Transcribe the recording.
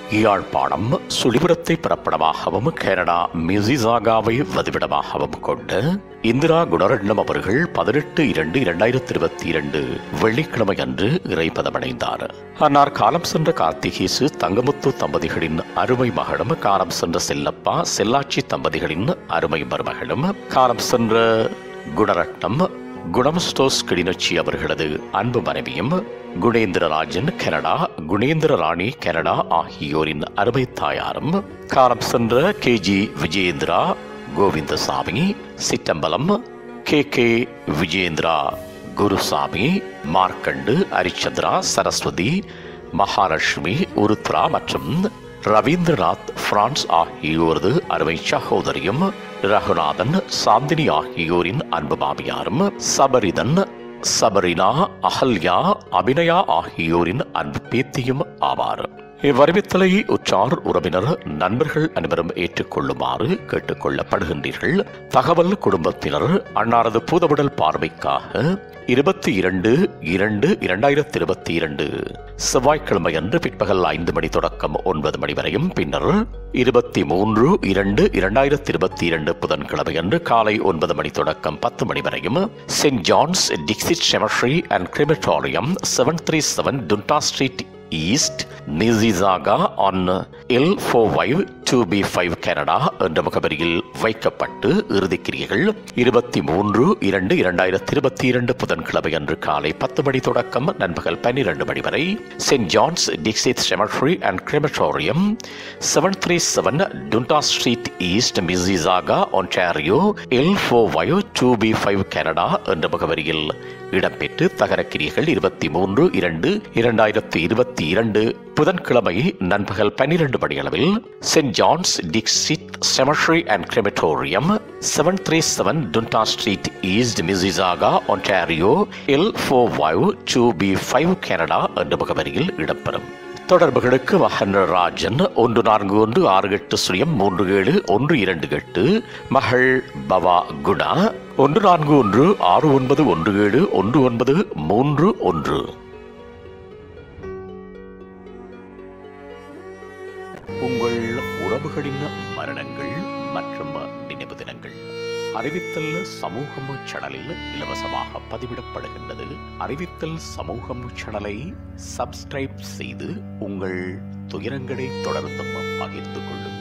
Yazhpanam சுழிபுரத்தை பிறப்பிடமாகவும் Canada மிசிசாகாவை வதிவிடமாகவும் கொண்ட இந்திரா குணரட்னம் அவர்கள் பதினெட்டு இரண்டு இரண்டாயிரத்தி இருபத்தி இரண்டு வெள்ளிக்கிழமை அன்று இறைப்பதமடைந்தார் அன்னார் காலம் சென்ற கார்த்திகேசு தங்கமுத்து தம்பதிகளின் அருமை மகளும் காலம் சென்ற செல்லப்பா செல்லாட்சி தம்பதிகளின் அருமை மருமகளும் காலம் சென்ற குணரட்னம் குணம்ஸ்டோஸ் கிளிநொச்சி அவர்களது அன்பு மனைவியும் குணேந்திரராஜன் கனடா குணேந்திர ராணி கனடா ஆகியோரின் அருமை தாயாரும் காலம் சென்ற K G Vijayendra Govindasamy Chitrambalam K K Vijayendra Gurusamy Markandu Harichandra Saraswathi Mahalakshmi Rudra மற்றும் ரவீந்திரநாத் பிரான்ஸ் ஆகியோரது அருமை சகோதரியும் ரகுநாதன் சாந்தினி ஆகியோரின் அன்பு மாமியாரும் சபரிதன் சபரினா அகல்யா அபிநயா ஆகியோரின் அன்பு பேத்தியும் ஆவார் இவ்வறிவித்தலை உற்றார் உறவினர் நண்பர்கள் அனைவரும் ஏற்றுக்கொள்ளுமாறு கேட்டுக்கொள்ளப்படுகின்றீர்கள் தகவல் குடும்பத்தினர் அன்னாரது பூதவிடல் பார்வைக்காக இருபத்தி இரண்டு இரண்டு இரண்டாயிரத்தி இருபத்தி இரண்டு செவ்வாய்க்கிழமை அன்று பிற்பகல் ஐந்து மணி தொடக்கம் ஒன்பது மணி வரையும் பின்னர் இருபத்தி மூன்று இரண்டு இரண்டாயிரத்தி இருபத்தி இரண்டு புதன்கிழமை அன்று காலை ஒன்பது மணி தொடக்கம் பத்து மணி வரையும் Saint John's Dixie cemetery and crematorium seven three seven Dundas street east Mississauga ON L four five two B five Canada என்ற முகவரியில் வைக்கப்பட்டு இறுதிக்கிரியைகள் இருபத்தி மூன்று இரண்டு இரண்டாயிரத்தி இருபத்தி இரண்டு புதன்கிழமை அன்று காலை பத்து மணி தொடக்கம் நண்பகல் பன்னிரண்டு மணி வரை Saint John's Dixie cemetery and crematorium seven three seven Dundas street east Mississauga Ontario L four five two B five Canada என்ற முகவரியில் இடம்பெற்று தகரக்கிரியைகள் இருபத்தி மூன்று இரண்டு இரண்டாயிரத்தி இருபத்தி இரண்டு புதன்கிழமை நண்பகல் பன்னிரண்டு மணியளவில் Saint John's Dixie cemetery and crematorium seven three seven Dundas street east Mississauga Ontario L four five two B five Canada என்ற முகவரியில் இடம்பெறும் தொடர்புகளுக்கு மகன் ராஜன் ஒன்று நான்கு ஒன்று ஆறு எட்டு சுழியம் மூன்று ஏழு ஒன்று இரண்டு எட்டு மகள் பவா குணா ஒன்று நான்கு ஒன்று ஆறு ஒன்பது ஒன்று ஏழு ஒன்று ஒன்பது மூன்று ஒன்று உங்கள் உறவுகளின் மரணங்கள் மற்றும் நினைவு தினங்கள் அறிவித்தல் சமூகம் சேனலில் இலவசமாக பதிவிடப்படுகின்றது அறிவித்தல் சமூகம் சேனலை சப்ஸ்கிரைப் செய்து உங்கள் துயரங்களை தொடர்ந்தும் பகிர்ந்து கொள்ளுங்கள்